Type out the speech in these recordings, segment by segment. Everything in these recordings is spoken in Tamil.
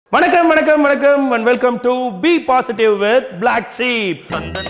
வணக்கம் வணக்கம் வணக்கம் and welcome to be positive with Black Sheep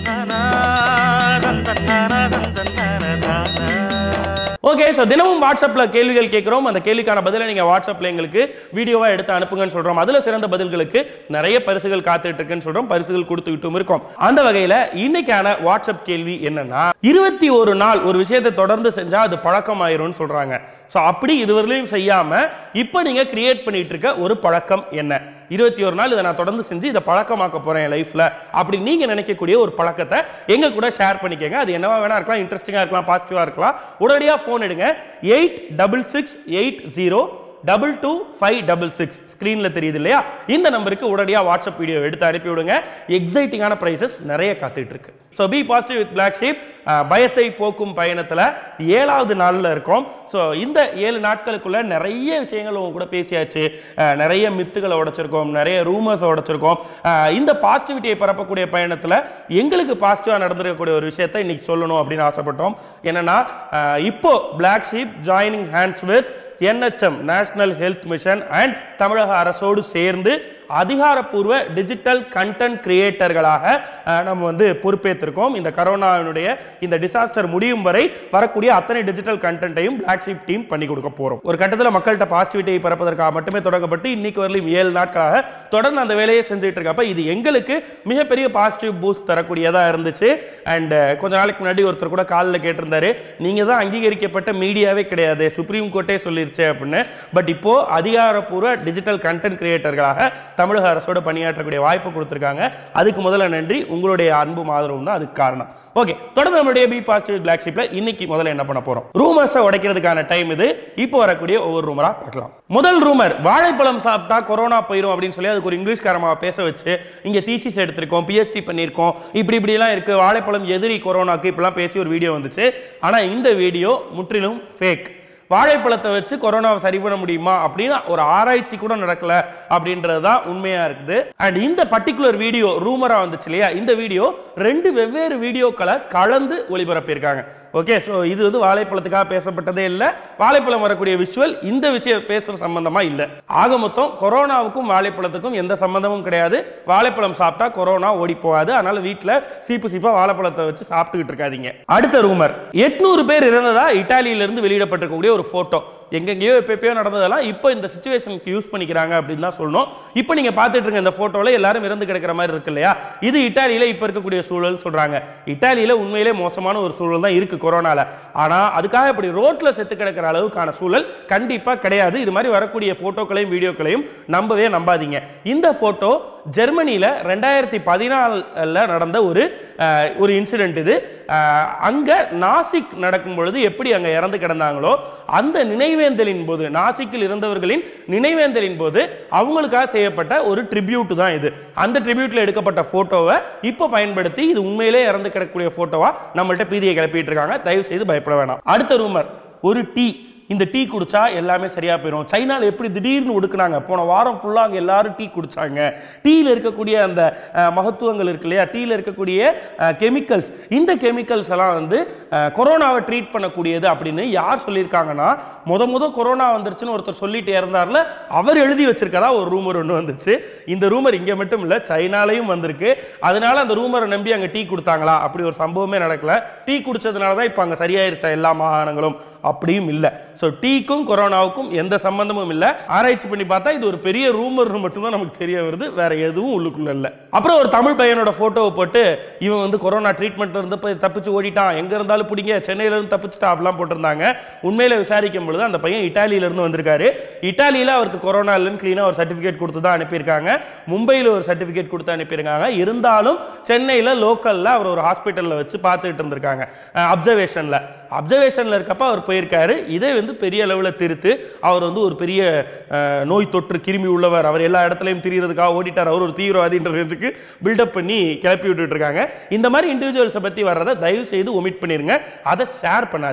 okay so தினமும் வாட்ஸ்அப்பில் கேள்விகள் கேட்குறோம் அந்த கேள்விக்கான பதிலை நீங்கள் வாட்ஸ்அப்பில் எங்களுக்கு வீடியோவாக எடுத்து அனுப்புங்கன்னு சொல்கிறோம் அதில் சிறந்த பதில்களுக்கு நிறைய பரிசுகள் காத்துட்டு இருக்குன்னு சொல்கிறோம் பரிசுகள் கொடுத்துக்கிட்டும் இருக்கோம் அந்த வகையில் இன்னைக்கான வாட்ஸ்அப் கேள்வி என்னன்னா இருபத்தி ஒரு நாள் ஒரு விஷயத்தை தொடர்ந்து செஞ்சால் அது பழக்கமாயிரும்னு சொல்கிறாங்க ஸோ அப்படி இதுவரையிலையும் செய்யாமல் இப்போ நீங்கள் கிரியேட் பண்ணிட்டு இருக்க ஒரு பழக்கம் என்ன இருபத்தி ஒரு நாள் இதை நான் தொடர்ந்து செஞ்சு இதை பழக்கமாக்க போகிறேன் என் லைஃப்பில் அப்படி நீங்கள் நினைக்கக்கூடிய ஒரு பழக்கத்தை எங்க கூட ஷேர் பண்ணிக்கங்க அது என்னவா வேணா இருக்கலாம் இன்ட்ரெஸ்டிங்காக இருக்கலாம் பாசிட்டிவாக இருக்கலாம் உடனடியாக ஃபோன் எடுங்க eight double six eight zero double two five double six ஸ்க்ரீனில் தெரியுது இல்லையா இந்த நம்பருக்கு உடனடியாக வாட்ஸ்அப் வீடியோ எடுத்து அனுப்பி விடுங்க எக்ஸைட்டிங்கான ப்ரைஸஸ் நிறைய காத்துட்டு இருக்கு so be positive with Black Sheep பயத்தை போக்கும் பயணத்தில் ஏழாவது நாளில் இருக்கோம் ஸோ இந்த ஏழு நாட்களுக்குள்ள நிறைய விஷயங்கள் உங்க கூட பேசியாச்சு அஹ், நிறைய மித்துகளை உடைச்சிருக்கோம் நிறைய ரூமர்ஸை உடைச்சிருக்கோம் அஹ், இந்த பாசிட்டிவிட்டியை பரப்பக்கூடிய பயணத்தில் எங்களுக்கு பாசிட்டிவாக நடந்திருக்கக்கூடிய ஒரு விஷயத்தை இன்னைக்கு சொல்லணும் அப்படின்னு ஆசைப்பட்டோம் என்னன்னா அஹ், இப்போ Black Sheep joining hands with NHM National Health Mission and தமிழக அரசோடு சேர்ந்து அதிகாரப்பூர்வ டிஜிட்டல் கண்டென்ட் கிரியேட்டர்களாக அஹ், நம்ம வந்து பொறுப்பேற்றிருக்கோம் இந்த கரோனாவினுடைய இந்த டிசாஸ்டர் முடியும் வரை வரக்கூடிய அத்தனை டிஜிட்டல் கண்டென்ட்டையும் பிளாக் ஷீப் டீம் பண்ணி கொடுக்க போறோம் ஒரு கட்டத்தில் மக்கள்கிட்ட பாசிட்டிவிட்டியை பரப்பதற்காக மட்டுமே தொடங்கப்பட்டு இன்னைக்கு வரலையும் ஏழு நாட்களாக தொடர்ந்து அந்த வேலையை செஞ்சுட்டு இருக்கப்ப இது எங்களுக்கு மிகப்பெரிய பாசிட்டிவ் பூஸ்ட் தரக்கூடியதா இருந்துச்சு அண்ட் கொஞ்ச நாளைக்கு முன்னாடி ஒருத்தர் கூட காலில் கேட்டிருந்தாரு நீங்க தான் அங்கீகரிக்கப்பட்ட மீடியாவே கிடையாது சுப்ரீம் கோர்ட்டே சொல்லிருச்சு அப்படின்னு பட் இப்போ அதிகாரப்பூர்வ டிஜிட்டல் கண்டென்ட் கிரியேட்டர்களாக தமிழக அரசோட பணியாற்றக்கூடிய வாய்ப்பு கொடுத்துருக்காங்க அதுக்கு முதல்ல நன்றி உங்களுடைய அன்பும் ஆதரவும் தான் அதுக்கு காரணம் ஓகே தொடர்ந்து நம்மளுடைய பி பாசிட்டிவ் பிளாக் ஷீப்ல இன்னைக்கு முதல்ல என்ன பண்ண போறோம் ரூமர்ஸை உடைக்கிறதுக்கான டைம் இது இப்போ வரக்கூடிய ஒவ்வொரு ரூமரா பார்க்கலாம் முதல் ரூமர் வாழைப்பழம் சாப்பிட்டா கொரோனா போயிடும் அப்படின்னு சொல்லி அதுக்கு ஒரு இங்கிலீஷ்காரமா பேச வச்சு இங்க தீசிஸ் எடுத்திருக்கோம் பிஹெச்டி பண்ணியிருக்கோம் இப்படி இப்படி எல்லாம் இருக்கு வாழைப்பழம் எதிரி கொரோனாக்கு இப்படிலாம் பேசி ஒரு வீடியோ வந்துச்சு ஆனா இந்த வீடியோ முற்றிலும் ஃபேக் வாழைப்பழத்தை வச்சு கொரோனாவை சரி பண்ண முடியுமா அப்படின்னு ஒரு ஆராய்ச்சி கூட நடக்கல அப்படின்றது தான் உண்மையா இருக்குது அண்ட் இந்த பர்டிகுலர் வீடியோ ரூமரா வந்துச்சு இல்லையா இந்த வீடியோ ரெண்டு வெவ்வேறு வீடியோக்களை கலந்து ஒளிபரப்பியிருக்காங்க ஓகே ஸோ இது வந்து வாழைப்பழத்துக்காக பேசப்பட்டதே இல்லை வாழைப்பழம் வரக்கூடிய விஷுவல் இந்த விஷயம் பேசுற சம்பந்தமா இல்லை ஆக மொத்தம் கொரோனாவுக்கும் வாழைப்பழத்துக்கும் எந்த சம்பந்தமும் கிடையாது வாழைப்பழம் சாப்பிட்டா கொரோனா ஓடி போகாது அதனால வீட்டில் சீப்பு சீப்பா வாழைப்பழத்தை வச்சு சாப்பிட்டுக்கிட்டு இருக்காதீங்க அடுத்த ரூமர் எட்நூறு பேர் இறந்ததா இட்டாலியிலிருந்து வெளியிடப்பட்டிருக்கக்கூடிய ஒரு போட்டோ எங்கெங்கேயோ எப்பயோ நடந்ததெல்லாம் இப்போ இந்த சுச்சுவேஷனுக்கு யூஸ் பண்ணிக்கிறாங்க அப்படின்னு தான் சொல்லணும் இப்போ நீங்க பார்த்துட்டு இருக்க இந்த போட்டோல எல்லாரும் இறந்து கிடக்கிற மாதிரி இருக்கு இல்லையா இது இட்டாலியில இப்போ இருக்கக்கூடிய சூழல் சொல்றாங்க இட்டாலியில உண்மையிலே மோசமான ஒரு சூழல் தான் இருக்கு கொரோனால ஆனா அதுக்காக இப்படி ரோட்ல செத்து கிடக்கிற அளவுக்கான சூழல் கண்டிப்பா கிடையாது இது மாதிரி வரக்கூடிய போட்டோக்களையும் வீடியோக்களையும் நம்பவே நம்பாதீங்க இந்த போட்டோ ஜெர்மனியில ரெண்டாயிரத்தி பதினாலில் நடந்த ஒரு அஹ், ஒரு இன்சிடென்ட் இது அஹ், அங்க நாசிக் நடக்கும் பொழுது எப்படி அங்க இறந்து கிடந்தாங்களோ அந்த நினைவேந்தலின் போது நாசிக்கில் இருந்தவர்களின் நினைவேந்தலின் போது அவங்களுக்காக செய்யப்பட்ட ஒரு ட்ரிபியூட் தான் இது அந்த ட்ரிபியூட்ல எடுக்கப்பட்ட போட்டோவை இப்போ பயன்படுத்தி இது உண்மையிலே இறந்து கிடக்கக்கூடிய போட்டோவா நம்மள்ட்ட பீதியை கிளப்பிட்டு இருக்காங்க தயவு செய்து பயப்பட வேணாம் அடுத்த ரூமர் ஒரு டீ இந்த டீ குடிச்சா எல்லாமே சரியா போயிடும் சைனால எப்படி திடீர்னு ஒடுக்குனாங்க போன வாரம் ஃபுல்லாக அங்கே எல்லாரும் டீ குடிச்சாங்க டீயில் இருக்கக்கூடிய அந்த அஹ், மகத்துவங்கள் இருக்கு இல்லையா டீயில் இருக்கக்கூடிய கெமிக்கல்ஸ் இந்த கெமிக்கல்ஸ் எல்லாம் வந்து அஹ், கொரோனாவை ட்ரீட் பண்ணக்கூடியது அப்படின்னு யார் சொல்லியிருக்காங்கன்னா முத முத கொரோனா வந்துருச்சுன்னு ஒருத்தர் சொல்லிட்டு இறந்தார்ல அவர் எழுதி வச்சிருக்கதா ஒரு ரூமர் ஒன்று வந்துச்சு இந்த ரூமர் இங்கே மட்டும் இல்லை சைனாலையும் வந்திருக்கு அதனால அந்த ரூமரை நம்பி அங்கே டீ கொடுத்தாங்களா அப்படி ஒரு சம்பவமே நடக்கல டீ குடிச்சதுனால தான் இப்போ அங்கே சரியாயிருச்சா எல்லா மாகாணங்களும் அப்படியும் இல்லை ஸோ டீக்கும் கொரோனாவுக்கும் எந்த சம்பந்தமும் இல்லை ஆராய்ச்சி பண்ணி பார்த்தா இது ஒரு பெரிய ரூமர்னு மட்டும்தான் நமக்கு தெரிய வருது வேற எதுவும் உள்ளுக்குள்ள இல்லை அப்புறம் ஒரு தமிழ் பையனோட போட்டோவை போட்டு இவன் வந்து கொரோனா ட்ரீட்மெண்ட்ல இருந்து போய் தப்பிச்சு ஓடிட்டான் எங்க இருந்தாலும் பிடிங்க சென்னையில இருந்து தப்பிச்சுட்டா அப்படிலாம் போட்டிருந்தாங்க உண்மையில விசாரிக்கும் பொழுது அந்த பையன் இட்டாலியில இருந்து வந்திருக்காரு இட்டாலியில அவருக்கு கொரோனா இல்லைன்னு கிளீனா ஒரு சர்டிபிகேட் கொடுத்து தான் அனுப்பியிருக்காங்க மும்பையில் ஒரு சர்டிபிகேட் கொடுத்து அனுப்பியிருக்காங்க இருந்தாலும் சென்னையில லோக்கல்ல அவர் ஒரு ஹாஸ்பிட்டல்ல வச்சு பார்த்துட்டு இருந்திருக்காங்க அப்சர்வேஷன்ல அப்சர்வேஷன்ல இருக்கப்ப அவர் போயிருக்காரு இதே வந்து பெரிய அளவில் திருத்து அவர் வந்து ஒரு பெரிய அஹ், நோய் தொற்று கிருமி உள்ளவர் அவர் எல்லா இடத்துலையும் திரியறதுக்காக ஓடிட்டார் அவர் ஒரு தீவிரவாதின்ற ரேஞ்சுக்கு பில்டப் பண்ணி கிளப்பி விட்டுட்டு இருக்காங்க இந்த மாதிரி இண்டிவிஜுவல்ஸை பற்றி வர்றதை தயவு செய்து ஒமிட் பண்ணிருங்க அதை ஷேர் பண்ணாதீங்க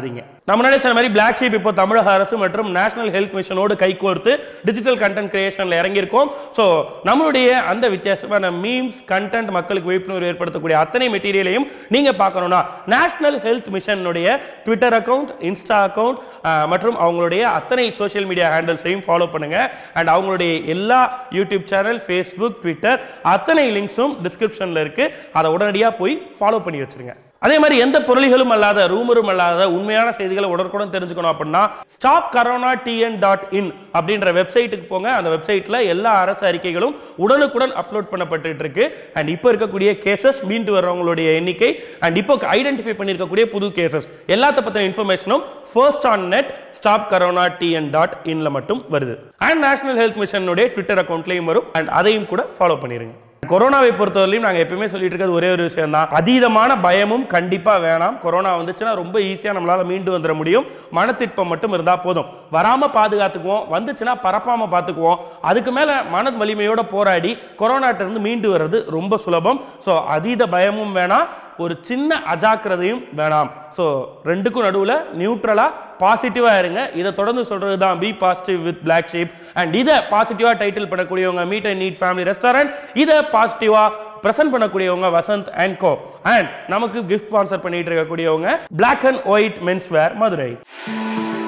நம்ம முன்னாடி சொன்ன மாதிரி பிளாக் ஷீப் இப்போ தமிழக அரசு மற்றும் நேஷனல் ஹெல்த் மிஷனோடு கைகோர்த்து டிஜிட்டல் கண்டென்ட் கிரியேஷன்ல இறங்கியிருக்கோம் ஸோ நம்மளுடைய அந்த வித்தியாசமான மீம்ஸ் கண்டென்ட் மக்களுக்கு விழிப்புணர்வு ஏற்படுத்தக்கூடிய அத்தனை மெட்டீரியலையும் நீங்க பார்க்கணும்னா நேஷனல் ஹெல்த் மிஷனுடைய ட்விட்டர் அக்கவுண்ட் இன்ஸ்டா அக்கவுண்ட் மற்றும் அவங்களுடைய அத்தனை சோஷியல் மீடியா ஹேண்டில்ஸையும் ஃபாலோ பண்ணுங்க அண்ட் அவங்களுடைய எல்லா யூடியூப் சேனல் ஃபேஸ்புக் ட்விட்டர் அத்தனை லிங்க்ஸும் டிஸ்கிரிப்ஷன்ல இருக்கு அதை உடனடியாக போய் ஃபாலோ பண்ணி வச்சிருங்க அதே மாதிரி எந்த பொருளிகளும் அல்லாத ரூமரும் அல்லாத உண்மையான செய்திகளை உடனுக்குடன் தெரிஞ்சுக்கணும் அப்படின்னா stop corona TN dot in அப்படின்ற வெப்சைட்டுக்கு போங்க அந்த வெப்சைட்ல எல்லா அரசு அறிக்கைகளும் உடனுக்குடன் அப்லோட் பண்ணப்பட்டு இருக்கு அண்ட் இப்போ இருக்கக்கூடிய கேசஸ் மீண்டு வர்றவங்களுடைய எண்ணிக்கை அண்ட் இப்போ ஐடென்டிஃபை பண்ணியிருக்கக்கூடிய புது கேசஸ் எல்லாத்த பற்றின இன்ஃபர்மேஷனும் first on net stop corona TN dot இன்ல மட்டும் வருது அண்ட் நேஷனல் ஹெல்த் மிஷனுடைய ட்விட்டர் அக்கௌண்ட்லையும் வரும் அண்ட் அதையும் கூட ஃபாலோ பண்ணிருங்க கொரோனாவை பொறுத்தவரையிலும் நாங்கள் எப்பயுமே சொல்லிட்டு இருக்கிறது ஒரே ஒரு விஷயம் தான் அதீதமான பயமும் கண்டிப்பாக வேணாம் கொரோனா வந்துச்சுன்னா ரொம்ப ஈஸியாக நம்மளால் மீண்டு வந்துட முடியும் மனத்திட்பம் மட்டும் இருந்தால் போதும் வராமல் பாதுகாத்துக்குவோம் வந்துச்சுன்னா பரப்பாமல் பார்த்துக்குவோம் அதுக்கு மேலே மன வலிமையோட போராடி கொரோனாட்ட இருந்து மீண்டு வர்றது ரொம்ப சுலபம் ஸோ அதீத பயமும் வேணாம் ஒரு சின்ன அஜாக்கிரதையும் வேணாம் ஸோ ரெண்டுக்கும் நடுவில் நியூட்ரலாக பாசிட்டிவாக இருங்க இதை தொடர்ந்து சொல்கிறது தான் be positive with Black Sheep and இதை பாசிட்டிவாக டைட்டில் பண்ணக்கூடியவங்க meat and neat family restaurant இதை பாசிட்டிவாக ப்ரெசென்ட் பண்ணக்கூடியவங்க வசந்த் அண்ட் கோ அண்ட் நமக்கு கிஃப்ட் ஸ்பான்சர் பண்ணிட்டு இருக்கக்கூடியவங்க black and white men's wear Madurai